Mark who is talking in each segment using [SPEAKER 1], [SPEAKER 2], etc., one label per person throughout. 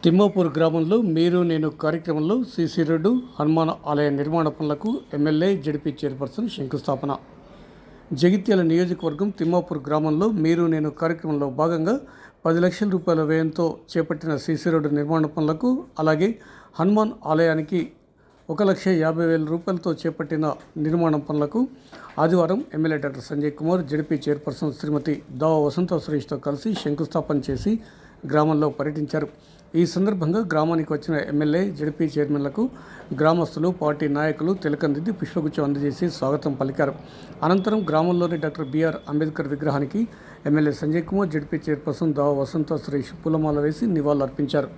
[SPEAKER 1] తిమ్మాపూర్ గ్రామంలో మీరు నేను కార్యక్రమంలో సిసి రెడ్డి హనుమాన్ ఆలయ నిర్మాణ పనులకు ఎమ్మెల్యే జడిపి చైర్పర్సన్ శంకుస్థాపన జగిత్యాల నియోజకవర్గం తిమ్మాపూర్ గ్రామంలో మీరు నేను కార్యక్రమంలో భాగంగా పది లక్షల రూపాయల వ్యయంతో చేపట్టిన సిసి రోడ్డు నిర్మాణ పనులకు అలాగే హనుమాన్ ఆలయానికి ఒక లక్ష యాభై వేల రూపాయలతో చేపట్టిన నిర్మాణ పనులకు ఆదివారం MLA doctor Sanjay Kumar ZP chairperson Srimathi Dava Vasantha సురేష్తో కలిసి శంకుస్థాపన చేసి గ్రామంలో పర్యటించారు ఈ సందర్భంగా గ్రామానికి వచ్చిన ఎమ్మెల్యే జడిపి చైర్మన్లకు గ్రామస్తులు పార్టీ నాయకులు తిలకందిద్ది పుష్పగుచ్చం అందజేసి స్వాగతం పలికారు అనంతరం గ్రామంలోని డాక్టర్ బిఆర్ అంబేద్కర్ విగ్రహానికి MLA Sanjay Kumar ZP chairperson Dava Vasantha Suresh పూలమాల వేసి నివాళులర్పించారు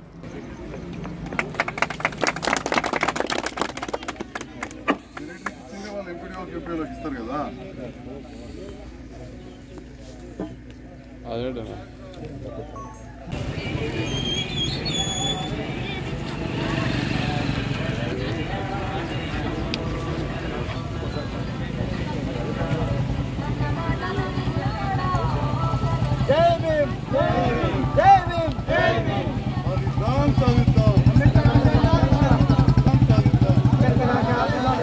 [SPEAKER 2] ఇచ్చింది వాళ్ళు ఎంపీడీ వాళ్ళకి ఎంపీ వాళ్ళకి ఇస్తారు కదా మరి రామ్ సాధిద్దాం రామ్ సాధిద్దాం